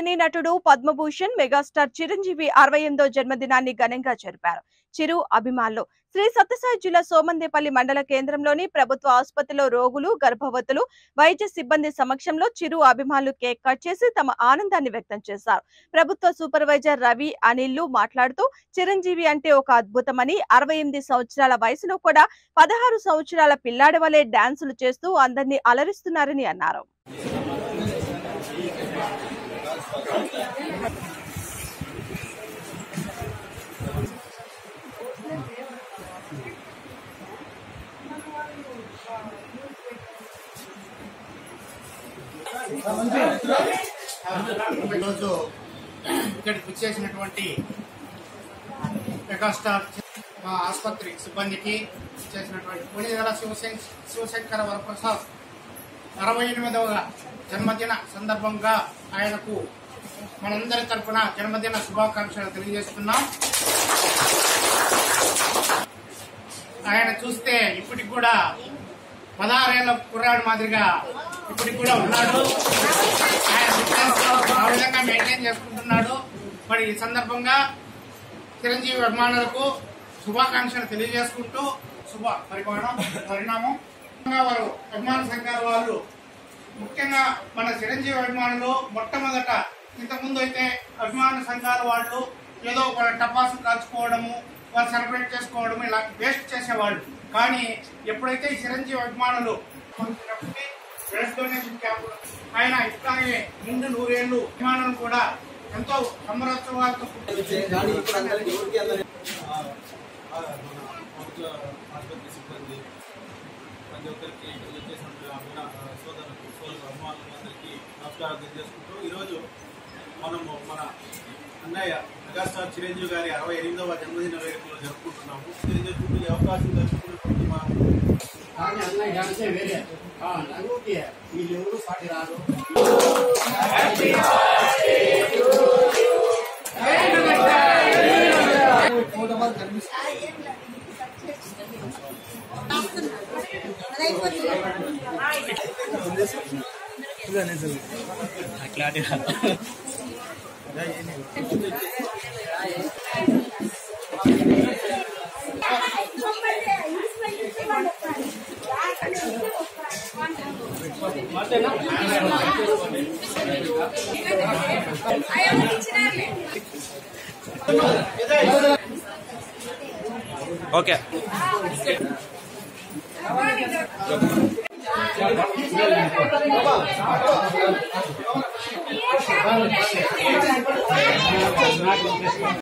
సినీ నటుడు పద్మభూషణ్ మెగాస్టార్ చిరంజీవి అరవై ఎనిమిదో జన్మదినాన్ని ఘనంగా జరిపారు చిరు అభిమానులు శ్రీ సత్యసాయి జిల్లా సోమందేపల్లి మండల కేంద్రంలోని ప్రభుత్వ ఆసుపత్రిలో రోగులు గర్భవతులు వైద్య సిబ్బంది సమక్షంలో చిరు అభిమానులు కేక్ కట్ చేసి తమ ఆనందాన్ని వ్యక్తం చేశారు ప్రభుత్వ సూపర్వైజర్ రవి అనిల్లు మాట్లాడుతూ చిరంజీవి అంటే ఒక అద్భుతమని అరవై ఎనిమిది సంవత్సరాల వయసులో కూడా పదహారు సంవత్సరాల పిల్లాడి వలె డాన్సులు చేస్తూ అందరినీ అలరిస్తున్నారని అన్నారు ఈరోజు ఇక్కడికి వచ్చేసినటువంటి మెగాస్టార్ మా ఆసుపత్రి సిబ్బందికి చేసినటువంటి పుణిదల శివశం శివశంకర వరప్రసాద్ అరవై ఎనిమిదవ జన్మదిన సందర్భంగా ఆయనకు మనందరి తరపున జన్మదిన శుభాకాంక్షలు తెలియజేస్తున్నాం ఆయన చూస్తే ఇప్పటికి కూడా పదహారేళ్ల కుర్రాడు మాదిరిగా ఇప్పటికి కూడా ఉన్నాడు ఆయన ఫిట్నెస్ ఆ విధంగా మెయింటైన్ చేసుకుంటున్నాడు మరి ఈ సందర్భంగా చిరంజీవి అభిమానులకు శుభాకాంక్షలు తెలియజేసుకుంటూ శుభ పరిమాణం పరిణామం ముఖ్యంగా వారు అభిమాన సంఘాల వాళ్ళు ముఖ్యంగా మన చిరంజీవి అభిమానులు మొట్టమొదట ఇంతకుముందు అయితే అభిమాన సంఘాల వాళ్ళు ఏదో ఒక టపాసు కాల్చుకోవడము వాళ్ళు సెలబ్రేట్ చేసుకోవడం ఇలా వేస్ట్ చేసేవాళ్ళు కానీ ఎప్పుడైతే ఈ చిరంజీవి అభిమానులు వచ్చినప్పటికీ బ్లడ్ డొనేషన్ క్యాంపులు ఆయన ఇట్లాగే ముందు నూరేళ్లు అభిమానులు కూడా ఎంతో సంబరోత్సవాలతో కానీ ఇప్పుడు అందరికి ఎవరికి అందరి ఆ, మన ప్రభుత్వ ఆసుపత్రి సిబ్బంది ప్రతి ఒక్కరికి ఇక్కడ వచ్చేసినటువంటి అభిన సోదరులకు సోదరు అభిమానులందరికీ నమస్కారం తెలియజేసుకుంటూ ఈరోజు మనము మన అన్నయ్య మెగాస్టార్ చిరంజీవి గారి అరవై ఎనిమిదవ జన్మదిన వేడుకలు జరుపుకుంటున్నాము తెలియజేసుకుంటూ ఈ అవకాశం దొరుకుతున్నటువంటి మా కానీ అన్నయ్య డాన్సే వేరే ఆ, నలుగురికి వీళ్ళెవరు సాటి రాదు ఓకే